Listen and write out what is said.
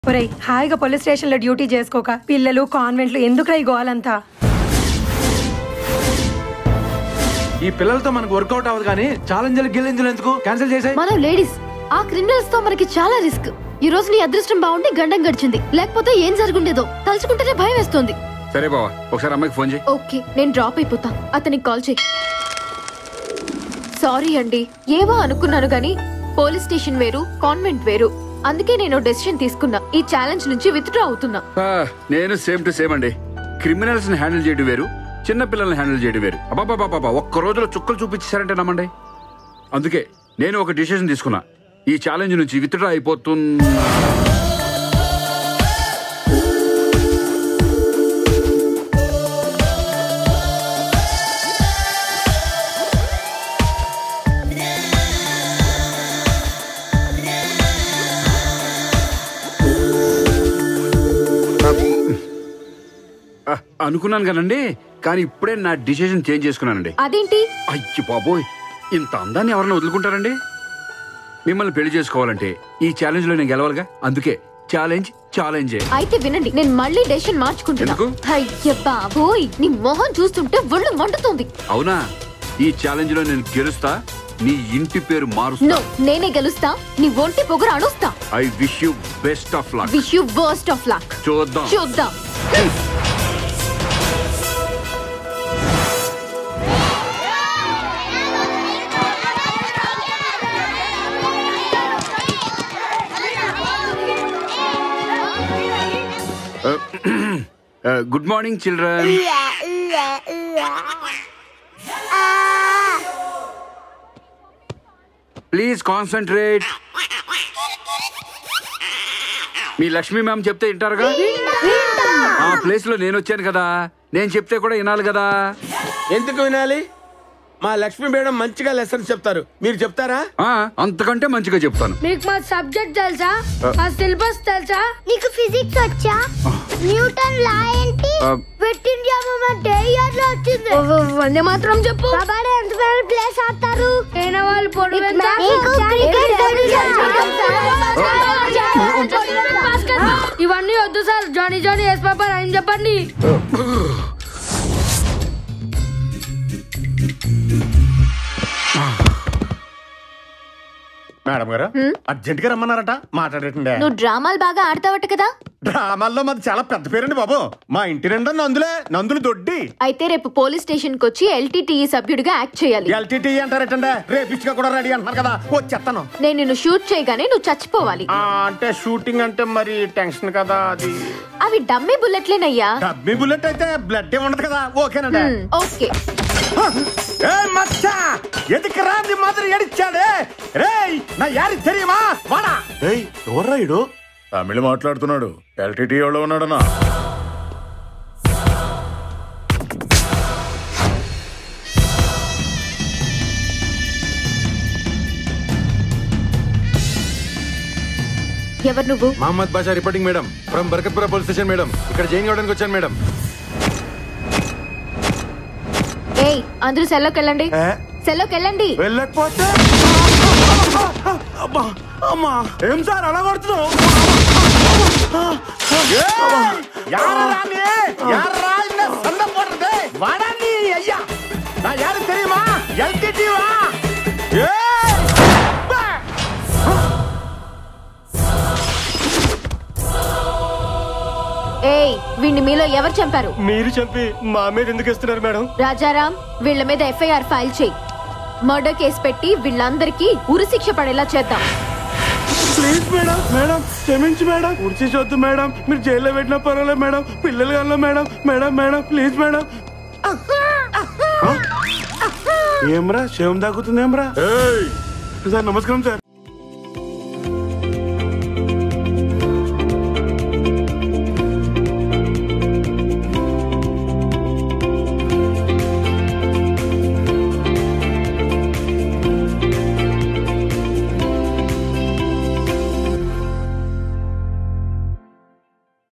ఒరేయ్ హాయిగా police station లో డ్యూటీ చేసుకోక పిల్లలు కాన్వెంట్లు ఎందుకురా ఈ గోలంతా ఈ పిల్లలతో మనకు వర్కౌట్ అవ్వదు కానీ ఛాలెంజ్లు గిల్లెంజులు ఎందుకు క్యాన్సిల్ చేసాయి మనం లేడీస్ ఆ క్రిమినల్స్ తో మనకి చాలా రిస్క్ ఈ రోజు నీ అదృష్టం బాగుండి గండం గడిచింది లేకపోతే ఏం జరుగుండేదో తలుచుకుంటేనే భయం వేస్తుంది సరే బావా ఒకసారి అమ్మాయికి ఫోన్ చేయి ఓకే నేను డ్రాప్ అయిపోతా అతనికి కాల్ చేయి సారీ అండి ఏవో అనుకున్నాను గాని పోలీస్ స్టేషన్ వేరు కాన్వెంట్ వేరు అందుకే నేను డెసిషన్ తీసుకున్నా ఈ ఛాలెంజ్ నుంచి విత్డ్రా అవుతున్నా ఆ, నేను సేమ్ టు సేమ్ అండి క్రిమినల్స్ ని హ్యాండిల్ చేయడం వేరు చిన్న పిల్లల్ని హ్యాండిల్ చేయడం వేరు అబ్బాబాబాబా ఒక్క రోజులో చుక్కలు చూపించారంటే నమ్మండి అందుకే నేను ఒక డిసిషన్ తీసుకున్నా ఈ ఛాలెంజ్ నుంచి విత్డ్రా అయిపోతుంది ఆ, అనుకున్నాను కదండి కానీ ఇప్పుడే నా డిసిషన్ చేంజ్ చేసుకున్నానండి అదేంటి అయ్యి బాబోయ్ ఇంత అందాన్ని ఎవరైనా వదులుకుంటారండి మిమ్మల్ని పెళ్లి చేసుకోవాలంటే ఈ ఛాలెంజ్ లో నేను గెలవాలిగా అందుకే ఛాలెంజ్ ఛాలెంజే అయితే వినండి నేను మళ్ళీ డెసిషన్ మార్చుకుంటున్నా ఎందుకు? అయ్య బాబోయ్ నీ మొహం చూస్తుంటే ఒళ్ళు మండుతుంది అవునా ఈ ఛాలెంజ్ లో నేను గెలుస్తా నీ ఇంటి పేరు మారుస్తా నో నేనే గెలుస్తా నీ ఒంటి పొగరు అణుస్తా I wish you best of luck wish you worst of luck చూద్దాం చూద్దాం good morning children please concentrate మీ లక్ష్మీ మ్యామ్ చెప్తే వింటారుగా ఆ ప్లేస్ లో నేను వచ్చాను కదా నేను చెప్తే కూడా వినాలి కదా ఎందుకు వినాలి మా లక్ష్మీ మేడం మంచిగా లెసన్స్ చెప్తారు మీరు చెప్తారా ఆ అంతకంటే మంచిగా చెప్తాను మీకు మా సబ్జెక్ట్ తెలుసా మా సిలబస్ తెలుసా నీకు ఫిజిక్స్ వచ్చా న్యూటన్ లా ఏంటి ఆ, పెట్టిన మూమెంట్ ఏ ఇయర్ లో వచ్చింది వందే మాత్రం చెప్పు కబడ్డీ ఎంత ఫేవరెట్ ప్లేస్ ఆడతారు అయిన వాళ్ళు పొడి నీకు క్రికెట్ తెలుసా? ఇవన్నీ వద్దు సార్ జానీ జానీ ఎస్ పాపా అని చెప్పండి మేడం గారు అర్జెంట్ గా రమ్మన్నారట మాట్లాడేటండే నువ్వు డ్రామాలు బాగా ఆడతావట కదా డ్రామాల్లో మాది చాలా పెద్ద పేరండి బాబు మా ఇంటి నిండా నందులే నందులు దొడ్డి అయితే రేపు పోలీస్ స్టేషన్ కి వచ్చి ఎల్టీటీఈ సభ్యుడిగా యాక్ట్ చేయాలి ఎల్టీటీ అంటారటండే రేపిచ్చుగా కూడా రెడీ అంటున్నారు కదా వచ్చేస్తాను నేను నిన్ను షూట్ చేయగానే నువ్వు చచ్చిపోవాలి ఆ, అంటే షూటింగ్ అంటే మరి టెన్షన్ కదా అది అవి డమ్మీ బుల్లెట్లేనయ్యా డబ్బీ బుల్లెట్ అయితే బ్లడ్ ఏ ఉండదు కదా ఓకేనండి హ్మ్, ఓకే ఏ మచ్చా ఎదికి రాంది మాదిరి ఎడిచాడే రేయ్ నా యారి తెలియమా వాడా ఏయ్ ఎవర్రా ఇడు తమిళ మాట్లాడుతున్నాడు ఎల్టీటీ ఎవడో ఉన్నాడనా ఎవరు నువ్వు Mohammed Basha reporting madam from Barkatpura police station madam ఇక్కడ జాయిన్ కావడానికి వచ్చాను మేడం ఏయ్ అందరూ సెల్లోకి వెళ్ళండి సెల్లోకి వెళ్ళండి వెళ్ళకపోతే అమ్మా అమ్మా ఏం సార్ అలా కొడుతున్నావు వాడాన్ని అయ్యా నా యారు తెలియమా ఎల్టీటీవా ఏయ్ వీడిని మీలో ఎవరు చంపారు మీరు చంపి మా మీద ఎందుకు ఇస్తున్నారు మేడం రాజారాం వీళ్ళ మీద ఎఫ్ఐఆర్ ఫైల్ చేయి మర్డర్ కేసు పెట్టి వీళ్ళందరికీ ఉరిశిక్ష పడేలా చేద్దాం ప్లీజ్ మేడం మేడం క్షమించి మేడం కుర్చీ చూద్దు మేడం మీరు జైల్లో పెట్టినా పర్వాలేదు మేడం పిల్లలు కన్నా madam madam madam please madam ఏమ్రా శవం దాక్కుతుంది ఏమ్రా సార్ నమస్కారం సార్